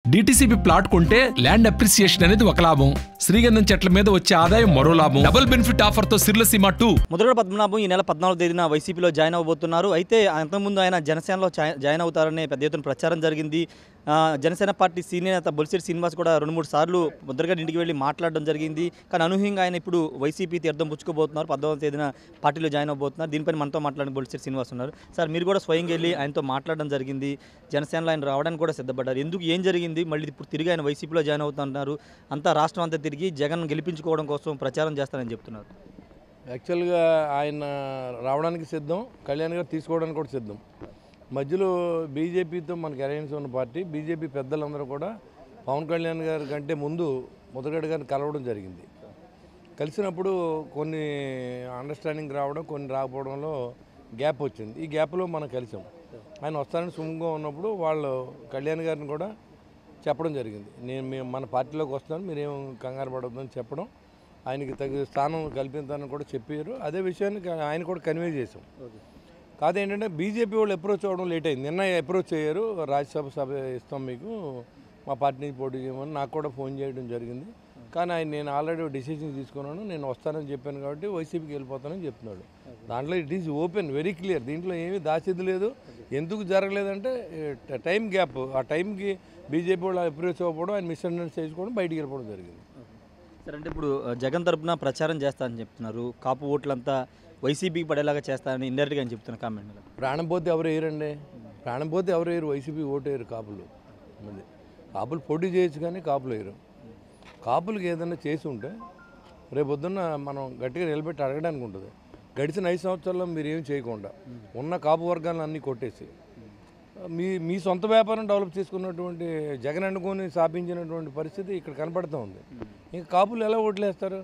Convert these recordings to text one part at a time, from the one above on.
DTCP plot కొంటే land appreciation అనేది ఒక లాభం శ్రీగంధం చెట్ల మీద వచ్చే ఆదాయం మరో లాభం డబుల్ బెనిఫిట్ ఆఫర్ తో సిర్లసీమ టూ ముద్రగడ పద్మనాభం ఈ నెల పద్నాలుగు తేదీన వైసీపీలో జాయిన్ అవబోతున్నారు అయితే అంతకుముందు ఆయన జనసేనలో జా- జాయిన్ అవుతారనే పెద్ద ఎత్తున ప్రచారం జరిగింది ఆ, జనసేన పార్టీ సీనియర్ నేత బొలిశెట్టి శ్రీనివాస్ కూడా రెండు మూడు సార్లు ముద్రగడ ఇంటికి వెళ్ళి మాట్లాడడం జరిగింది కానీ అనూహ్యంగా ఆయన ఇప్పుడు వైసీపీ తీర్థం పుచ్చుకోబోతున్నారు పద్నాలుగు తేదీన పార్టీలో జాయిన్ అవబోతున్నారు దీనిపై మనతో మాట్లాడిన బొలిశెట్టి శ్రీనివాస్ ఉన్నారు సార్ మీరు కూడా స్వయంగా వెళ్ళి ఆయనతో మాట్లాడడం జరిగింది జనసేనలో ఆయన రావడానికి కూడా సిద్ధపడ్డారు ఎందుకు ఏం జరిగింది మళ్ళీ ఇప్పుడు తిరిగి ఆయన వైసీపీలో జాయిన్ అవుతున్నారు అంతా రాష్ట్రం అంతా తిరిగి జగన్ గెలిపించుకోవడం కోసం ప్రచారం చేస్తారని చెప్తున్నారు యాక్చువల్గా ఆయన రావడానికి సిద్ధం కళ్యాణ్ గారు తీసుకోవడానికి కూడా సిద్ధం మధ్యలో బీజేపీతో మనకి అలయన్స్ ఉన్న పార్టీ బీజేపీ పెద్దలందరూ కూడా పవన్ కళ్యాణ్ గారి కంటే ముందు ముదగడ్డ గారిని కలవడం జరిగింది కలిసినప్పుడు కొన్ని అండర్స్టాండింగ్ రావడం కొన్ని రాకపోవడంలో గ్యాప్ వచ్చింది ఈ గ్యాప్లో మనం కలిసాం ఆయన వస్తానని సుముఖంగా ఉన్నప్పుడు వాళ్ళు కళ్యాణ్ గారిని కూడా చెప్పడం జరిగింది నేను మేము మన పార్టీలోకి వస్తాను మీరేం కంగారు పడొద్దని చెప్పడం ఆయనకి తగిన స్థానం కల్పించాలని కూడా చెప్పారు అదే విషయాన్ని క- ఆయన కూడా కన్వే చేసాం కాదు ఏంటంటే బీజేపీ వాళ్ళు అప్రోచ్ అవ్వడం లేట్ అయింది నిన్న అప్రోచ్ అయ్యారు రాజ్యసభ సభ ఇస్తాం మీకు మా పార్టీ నుంచి పోటీ చేయమని నాకు కూడా ఫోన్ చేయడం జరిగింది కానీ ఆయన నేను ఆల్రెడీ డిసిషన్ తీసుకున్నాను నేను వస్తానని చెప్పాను కాబట్టి వైసీపీకి వెళ్ళిపోతానని చెప్తున్నాడు దాంట్లో it is open very clear దీంట్లో ఏమీ దాచిది లేదు ఎందుకు జరగలేదంటే టైం గ్యాప్ ఆ టైంకి బీజేపీ వాళ్ళు అప్రోచ్ అవ్వడం ఆయన మిస్అండర్స్టాండ్ చేసుకోవడం బయటికి వెళ్ళిపోవడం జరిగింది సరే అంటే ఇప్పుడు ఆ, జగన్ తరపున ప్రచారం చేస్తారని చెప్తున్నారు కాపు ఓట్లంతా వైసీపీకి పడేలాగా చేస్తారని ఇండైరెక్ట్గా అని చెప్తున్న కామెంట్ ప్రాణం పోతే ఎవరు వేయరండి ప్రాణం పోతే ఎవరు వేయరు వైసీపీ ఓటు వేయరు కాపులు మళ్ళీ కాపులు పోటీ చేయొచ్చు కానీ కాపులు వేయరు కాపులకి ఏదైనా చేసి ఉంటే రేపొద్దున్న మనం గట్టిగా నిలబెట్టి అడగడానికి ఉంటుంది గడిచిన ఐదు సంవత్సరాల్లో మీరు ఏం చేయకుండా ఉన్న కాపు వర్గాలను అన్నీ కొట్టేసి మీ మీ సొంత వ్యాపారం డెవలప్ చేసుకున్నటువంటి జగన్ అనుకొని స్థాపించినటువంటి పరిస్థితి ఇక్కడ కనపడుతూ ఉంది ఇంకా కాపులు ఎలా ఓట్లేస్తారు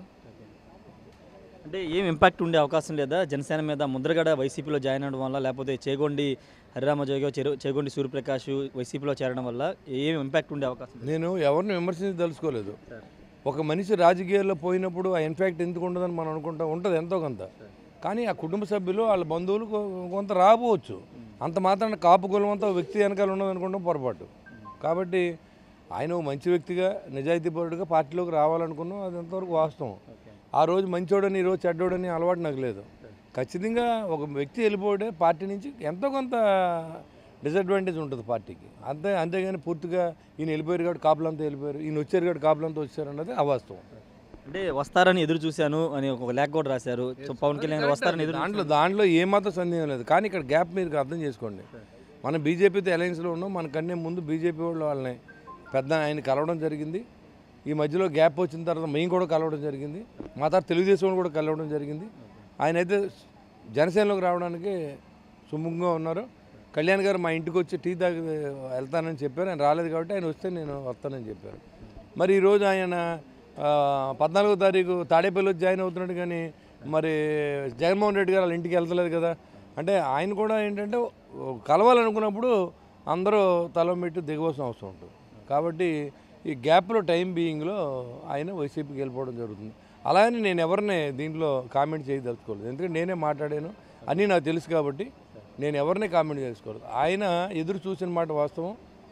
అంటే ఏం ఇంపాక్ట్ ఉండే అవకాశం లేదా జనసేన మీద ముద్రగడ వైసీపీలో జాయిన్ అవడం వల్ల లేకపోతే చేగొండి హరిరామజోగి చెరు చేగొండి సూర్యప్రకాష్ వైసీపీలో చేరడం వల్ల ఏం ఇంపాక్ట్ ఉండే అవకాశం లేదు? నేను ఎవరిని విమర్శించదలుచుకోలేదు ఒక మనిషి రాజకీయాల్లో పోయినప్పుడు ఆ ఇన్ఫాక్ట్ ఎందుకు ఉండదని మనం అనుకుంటా ఉంటుంది ఎంతో కొంత కానీ ఆ కుటుంబ సభ్యులు వాళ్ళ బంధువులు కొ- కొంత రాబోవచ్చు అంత మాత్రాన కాపు కులం అంతా వ్యక్తి వెనకాల ఉన్నది అనుకుంటాం పొరపాటు కాబట్టి ఆయన ఓ మంచి వ్యక్తిగా నిజాయితీపరుడుగా పార్టీలోకి రావాలనుకున్నాం అది ఎంతవరకు వాస్తవం ఆ రోజు మంచోడని ఈ రోజు చెడ్డోడని అలవాటు నాకు లేదు ఖచ్చితంగా ఒక వ్యక్తి వెళ్ళిపోతే పార్టీ నుంచి ఎంతో కొంత డిసడ్వాంటేజ్ ఉంటుంది పార్టీకి అంతే అంతేగాని పూర్తిగా ఈయన వెళ్ళిపోయారు కాబట్టి కాపులంతా వెళ్ళిపోయారు ఈయన వచ్చారు కాబట్టి కాపులంతా వచ్చారు అన్నది అవాస్తవం అంటే వస్తారని ఎదురు చూశాను అని ఒక లేఖ కూడా రాశారు సో పవన్ కళ్యాణ్ గారు వస్తారని ఎదురు దాంట్లో దాంట్లో ఏమాత్రం సందేహం లేదు కానీ ఇక్కడ గ్యాప్ మీరు అర్థం చేసుకోండి మనం బీజేపీతో అలయన్స్లో ఉన్నాం మనకన్నా ముందు బీజేపీ వాళ్ళు వాళ్ళని పెద్ద ఆయన కలవడం జరిగింది ఈ మధ్యలో గ్యాప్ వచ్చిన తర్వాత మేము కూడా కలవడం జరిగింది మా తర్వాత తెలుగుదేశం వాళ్ళు కూడా కలవడం జరిగింది ఆయన అయితే జనసేనలోకి రావడానికి సుముఖంగా ఉన్నారు కళ్యాణ్ గారు మా ఇంటికి వచ్చి టీ తాగి వెళ్తానని చెప్పారు ఆయన రాలేదు కాబట్టి ఆయన వస్తే నేను వస్తానని చెప్పారు మరి ఈరోజు ఆయన ఆ, పద్నాలుగో తారీఖు తాడేపల్లి వచ్చి జాయిన్ అవుతున్నాడు కానీ మరి జగన్మోహన్ రెడ్డి గారు వాళ్ళ ఇంటికి వెళ్తలేదు కదా అంటే ఆయన కూడా ఏంటంటే కలవాలనుకున్నప్పుడు అందరూ తల పెట్టి దిగవలసిన అవసరం ఉంటుంది కాబట్టి ఈ గ్యాప్లో టైం బీయింగ్లో ఆయన వైసీపీకి వెళ్ళిపోవడం జరుగుతుంది అలాగని నేను ఎవరిని దీంట్లో కామెంట్ చేయదలుచుకోలేదు ఎందుకంటే నేనే మాట్లాడాను అన్నీ నాకు తెలుసు కాబట్టి నేను ఎవరిని కామెంట్ చేసుకోలేదు ఆయన ఎదురు చూసిన మాట వాస్తవం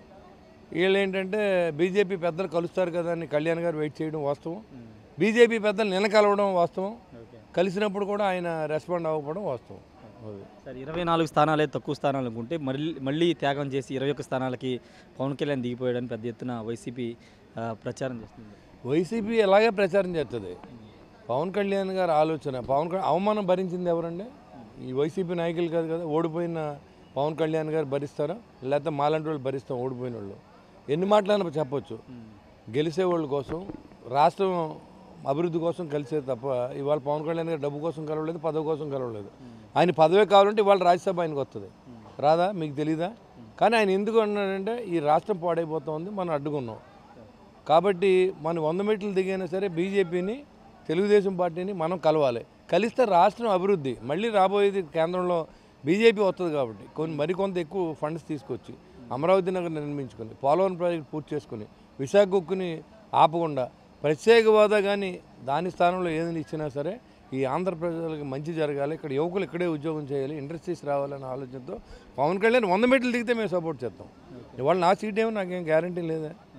వీళ్ళు ఏంటంటే బీజేపీ పెద్దలు కలుస్తారు కదా అని కళ్యాణ్ గారు వెయిట్ చేయడం వాస్తవం బీజేపీ పెద్దలు నిన్న కలవడం వాస్తవం కలిసినప్పుడు కూడా ఆయన రెస్పాండ్ అవ్వకపోవడం వాస్తవం అది సార్ ఇరవై నాలుగు స్థానాలే తక్కువ స్థానాలు అనుకుంటే మళ్ళీ మళ్ళీ త్యాగం చేసి ఇరవై ఒక్క స్థానాలకి పవన్ కళ్యాణ్ దిగిపోయాడని పెద్ద ఎత్తున వైసీపీ ఆ, ప్రచారం చేస్తుంది వైసీపీ ఎలాగే ప్రచారం చేస్తుంది పవన్ కళ్యాణ్ గారి ఆలోచన పవన్ కళ్యాణ్ అవమానం భరించింది ఎవరండి ఈ వైసీపీ నాయకులు కాదు కదా ఓడిపోయిన పవన్ కళ్యాణ్ గారు భరిస్తారా లేకపోతే మాలాంటి వాళ్ళు భరిస్తాం ఓడిపోయిన వాళ్ళు ఎన్ని మాటలైనా చెప్పొచ్చు గెలిచే వాళ్ళ కోసం రాష్ట్రం అభివృద్ధి కోసం కలిసే తప్ప ఇవాళ పవన్ కళ్యాణ్ గారు డబ్బు కోసం కలవలేదు పదవి కోసం కలవలేదు ఆయన పదవే కావాలంటే ఇవాళ రాజ్యసభ ఆయనకు వస్తుంది రాదా మీకు తెలీదా కానీ ఆయన ఎందుకు అన్నాడంటే ఈ రాష్ట్రం పాడైపోతుంది మనం అడ్డుకున్నాం కాబట్టి మనం వంద మెట్లు దిగైనా సరే బీజేపీని తెలుగుదేశం పార్టీని మనం కలవాలి కలిస్తే రాష్ట్రం అభివృద్ధి మళ్ళీ రాబోయేది కేంద్రంలో బీజేపీ వస్తుంది కాబట్టి కొన్ని మరికొంత ఎక్కువ ఫండ్స్ తీసుకొచ్చి అమరావతి నగర్ నిర్మించుకొని పోలవరం ప్రాజెక్ట్ పూర్తి చేసుకుని విశాఖ ఉక్కుని ఆపకుండా ప్రత్యేక హోదా కానీ దాని స్థానంలో ఏదైనా ఇచ్చినా సరే ఈ ఆంధ్ర ప్రజలకు మంచి జరగాలి ఇక్కడ యువకులు ఇక్కడే ఉద్యోగం చేయాలి ఇండస్ట్రీస్ రావాలనే ఆలోచనతో పవన్ కళ్యాణ్ వంద మెట్లు దిగితే మేము సపోర్ట్ చేస్తాం ఇవాళ నా సీట్ ఏమో నాకేం గ్యారంటీ లేదా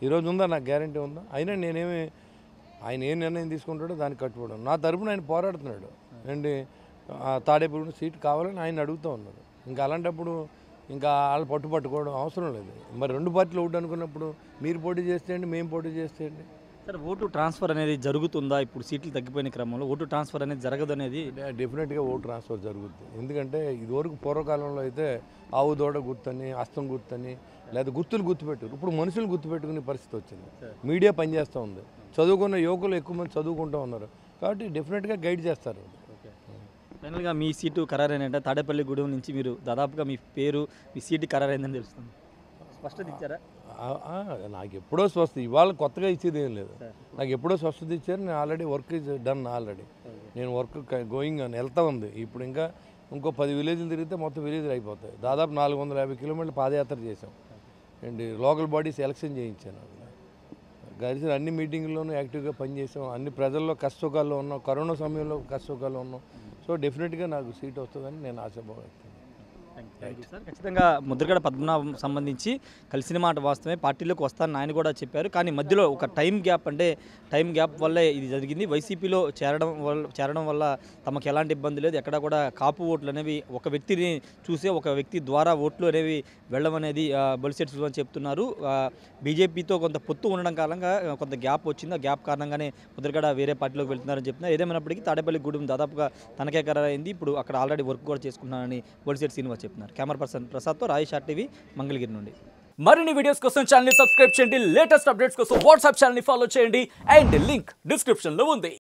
ఈరోజు ఉందా నాకు గ్యారంటీ ఉందా అయినా నేనేమి ఆయన ఏ నిర్ణయం తీసుకుంటాడో దానికి కట్టుబడి నా తరపున ఆయన పోరాడుతున్నాడు అండి ఆ తాడేపల్లి సీట్ కావాలని ఆయన అడుగుతూ ఉన్నారు ఇంకా అలాంటప్పుడు ఇంకా వాళ్ళు పట్టు పట్టుకోవడం అవసరం లేదు మరి రెండు పార్టీలు ఒకటి అనుకున్నప్పుడు మీరు పోటీ చేస్తే అండి మేము పోటీ చేస్తే అండి సార్ ఓటు ట్రాన్స్ఫర్ అనేది జరుగుతుందా ఇప్పుడు సీట్లు తగ్గిపోయిన క్రమంలో ఓటు ట్రాన్స్ఫర్ అనేది జరగదు అనేది డెఫినెట్గా ఓటు ట్రాన్స్ఫర్ జరుగుతుంది ఎందుకంటే ఇదివరకు పూర్వకాలంలో అయితే ఆవు దూడ గుర్తని అస్తం గుర్తని లేదా గుర్తులు గుర్తుపెట్టారు ఇప్పుడు మనుషులు గుర్తుపెట్టుకునే పరిస్థితి వచ్చింది మీడియా పనిచేస్తూ ఉంది చదువుకున్న యువకులు ఎక్కువ మంది చదువుకుంటూ ఉన్నారు కాబట్టి డెఫినెట్గా గైడ్ చేస్తారు ఫైనల్గా మీ సీటు ఖరారైనంటే తాడేపల్లి గూడెం నుంచి మీరు దాదాపుగా మీ పేరు మీ సీటు ఖరారైందని తెలుస్తుంది స్పష్టత ఇచ్చారా ఆ- ఆ, నాకు ఎప్పుడో స్వస్థ ఇవాళ కొత్తగా ఇచ్చేది ఏం లేదు నాకు ఎప్పుడో స్వస్థత ఇచ్చారు నేను already work is done already నేను వర్క్ గోయింగ్ అని వెళ్తా ఉంది ఇప్పుడు ఇంకా ఇంకో పది విలేజ్లు తిరిగితే మొత్తం విలేజ్లు అయిపోతాయి దాదాపు నాలుగు వందల యాభై కిలోమీటర్లు పాదయాత్ర చేసాం అండ్ లోకల్ బాడీస్ ఎలక్షన్ చేయించాను అక్కడ కలిసి అన్ని మీటింగ్లోనూ యాక్టివ్గా పనిచేసాం అన్ని ప్రజల్లో కష్టసుఖాల్లో ఉన్నాం కరోనా సమయంలో కష్టసుఖాల్లో ఉన్నాం సో డెఫినెట్గా నాకు సీట్ వస్తుందని నేను ఆశాభావిస్తున్నాను సార్ ఖచ్చితంగా ముద్రగడ పద్మనాభం సంబంధించి కలిసిన మాట వాస్తవమే పార్టీలోకి వస్తానని ఆయన కూడా చెప్పారు కానీ మధ్యలో ఒక టైం గ్యాప్ అంటే టైం గ్యాప్ వల్లే ఇది జరిగింది వైసీపీలో చేరడం వల్ల చేరడం వల్ల తమకు ఎలాంటి ఇబ్బంది లేదు ఎక్కడ కూడా కాపు ఓట్లు అనేవి ఒక వ్యక్తిని చూసే ఒక వ్యక్తి ద్వారా ఓట్లు అనేవి వెళ్ళడం అనేది ఆ, బొలిశెట్టి సుభాన్ చెప్తున్నారు ఆ, బీజేపీతో కొంత పొత్తు ఉండడం కారణంగా ఆ, కొంత గ్యాప్ వచ్చింది ఆ గ్యాప్ కారణంగానే ముద్రగడ వేరే పార్టీలోకి వెళ్తున్నారని చెప్తున్నారు ఏదేమైనప్పటికీ తాడేపల్లి గూడెం దాదాపుగా తనకే ఖరారైంది ఇప్పుడు అక్కడ ఆల్రెడీ వర్క్ కూడా చేసుకుంటున్నారని బొలిశెట్టి శ్రీనివాస్ చెప్తున్నారు కెమెరా పర్సన్ ప్రసాద్తో రాయేష్ టీవీ మంగళగిరి నుండి మరిన్ని వీడియోస్ కోసం ఛానల్ సబ్స్క్రైబ్ చేయండి లేటెస్ట్ అప్డేట్స్ కోసం వాట్సాప్ ఛానల్ ఫాలో చేయండి అండ్ లింక్ డిస్క్రిప్షన్ లో ఉంది